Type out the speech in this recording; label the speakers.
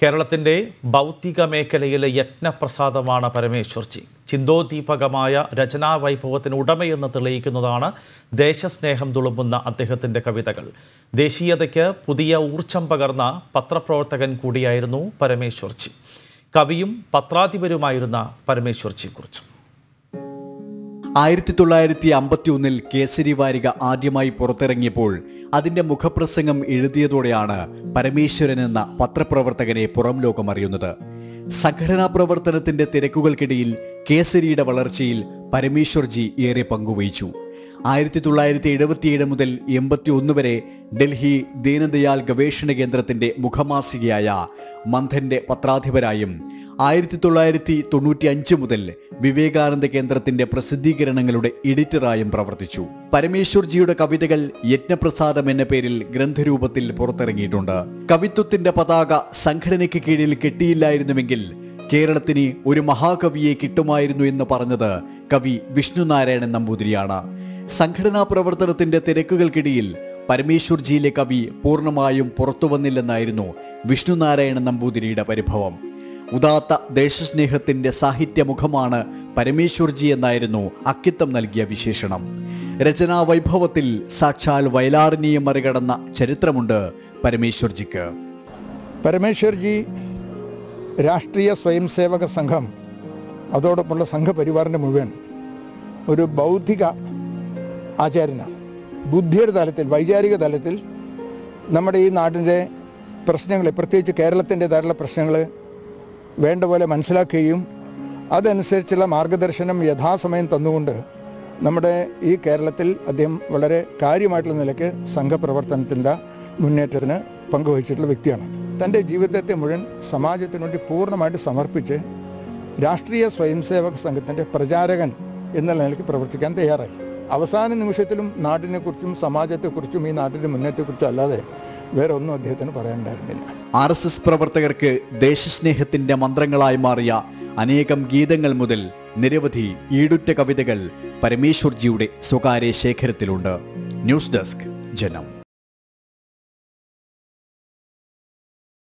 Speaker 1: കേരളത്തിൻ്റെ ഭൗതിക മേഖലയിലെ യജ്ഞപ്രസാദമാണ് പരമേശ്വർജി ചിന്തോദ്ദീപകമായ രചനാ വൈഭവത്തിന് ഉടമയെന്ന് തെളിയിക്കുന്നതാണ് ദേശസ്നേഹം തുളുമ്പുന്ന അദ്ദേഹത്തിൻ്റെ കവിതകൾ ദേശീയതയ്ക്ക് പുതിയ ഊർജം പകർന്ന പത്രപ്രവർത്തകൻ കൂടിയായിരുന്നു പരമേശ്വർജി കവിയും പത്രാധിപരുമായിരുന്ന പരമേശ്വർജിയെക്കുറിച്ച്
Speaker 2: ആയിരത്തി തൊള്ളായിരത്തി അമ്പത്തി ഒന്നിൽ കേസരി വാരിക ആദ്യമായി പുറത്തിറങ്ങിയപ്പോൾ അതിന്റെ മുഖപ്രസംഗം എഴുതിയതോടെയാണ് പരമേശ്വരൻ എന്ന പത്രപ്രവർത്തകനെ പുറം ലോകം അറിയുന്നത് സംഘടനാ പ്രവർത്തനത്തിന്റെ തിരക്കുകൾക്കിടയിൽ കേസരിയുടെ വളർച്ചയിൽ പരമേശ്വർജി ഏറെ പങ്കുവഹിച്ചു ആയിരത്തി തൊള്ളായിരത്തി എഴുപത്തിയേഴ് മുതൽ എൺപത്തി ഒന്ന് വരെ ഡൽഹി ദീനദയാൽ ഗവേഷണ കേന്ദ്രത്തിന്റെ മുഖമാസികയായ മന്ഥന്റെ പത്രാധിപരായും ആയിരത്തി തൊള്ളായിരത്തി തൊണ്ണൂറ്റി അഞ്ച് മുതൽ വിവേകാനന്ദ കേന്ദ്രത്തിന്റെ പ്രസിദ്ധീകരണങ്ങളുടെ എഡിറ്ററായും പ്രവർത്തിച്ചു പരമേശ്വർജിയുടെ കവിതകൾ യജ്ഞപ്രസാദം എന്ന പേരിൽ ഗ്രന്ഥരൂപത്തിൽ പുറത്തിറങ്ങിയിട്ടുണ്ട് കവിത്വത്തിന്റെ പതാക സംഘടനയ്ക്ക് കീഴിൽ കെട്ടിയില്ലായിരുന്നുവെങ്കിൽ കേരളത്തിന് ഒരു മഹാകവിയെ കിട്ടുമായിരുന്നു എന്ന് പറഞ്ഞത് കവി വിഷ്ണുനാരായണൻ നമ്പൂതിരിയാണ് സംഘടനാ പ്രവർത്തനത്തിന്റെ തിരക്കുകൾക്കിടയിൽ പരമേശ്വർജിയിലെ കവി പൂർണ്ണമായും പുറത്തു വന്നില്ലെന്നായിരുന്നു വിഷ്ണുനാരായണൻ നമ്പൂതിരിയുടെ പരിഭവം ഉദാത്ത ദേശസ്നേഹത്തിന്റെ സാഹിത്യമുഖമാണ് പരമേശ്വർജി എന്നായിരുന്നു അക്കിത്തം നൽകിയ വിശേഷണം രചനാ വൈഭവത്തിൽ സാക്ഷാൽ വയലാറിനെയും മറികടന്ന ചരിത്രമുണ്ട് പരമേശ്വർജിക്ക്
Speaker 3: പരമേശ്വർജി രാഷ്ട്രീയ സ്വയം സേവക സംഘം അതോടൊപ്പമുള്ള സംഘപരിവാറിൻ്റെ മുഴുവൻ ഒരു ബൗദ്ധിക ആചാര്യനാണ് ബുദ്ധിയുടെ തലത്തിൽ വൈചാരിക തലത്തിൽ നമ്മുടെ ഈ നാടിൻ്റെ പ്രശ്നങ്ങൾ പ്രത്യേകിച്ച് കേരളത്തിൻ്റെതായിട്ടുള്ള പ്രശ്നങ്ങൾ വേണ്ട പോലെ മനസ്സിലാക്കുകയും അതനുസരിച്ചുള്ള മാർഗദർശനം യഥാസമയം തന്നുകൊണ്ട് നമ്മുടെ ഈ കേരളത്തിൽ അദ്ദേഹം വളരെ കാര്യമായിട്ടുള്ള നിലയ്ക്ക് സംഘപ്രവർത്തനത്തിൻ്റെ മുന്നേറ്റത്തിന് പങ്കുവഹിച്ചിട്ടുള്ള വ്യക്തിയാണ് തൻ്റെ ജീവിതത്തെ മുഴുവൻ സമാജത്തിന് വേണ്ടി പൂർണ്ണമായിട്ട് സമർപ്പിച്ച് രാഷ്ട്രീയ സ്വയംസേവക സംഘത്തിൻ്റെ പ്രചാരകൻ എന്നുള്ള നിലയ്ക്ക് പ്രവർത്തിക്കാൻ തയ്യാറായി അവസാന നിമിഷത്തിലും നാടിനെക്കുറിച്ചും സമാജത്തെക്കുറിച്ചും ഈ നാട്ടിൻ്റെ മുന്നേറ്റത്തെക്കുറിച്ചും അല്ലാതെ വേറെ ഒന്നും അദ്ദേഹത്തിന് പറയാനുണ്ടായിരുന്നില്ല
Speaker 2: ആർ എസ് എസ് പ്രവർത്തകർക്ക് ദേശസ്നേഹത്തിന്റെ മന്ത്രങ്ങളായി മാറിയ അനേകം ഗീതങ്ങൾ മുതൽ നിരവധി ഈടുറ്റ കവിതകൾ പരമേശ്വർജിയുടെ സ്വകാര്യ ശേഖരത്തിലുണ്ട് ന്യൂസ് ഡെസ്ക് ജനം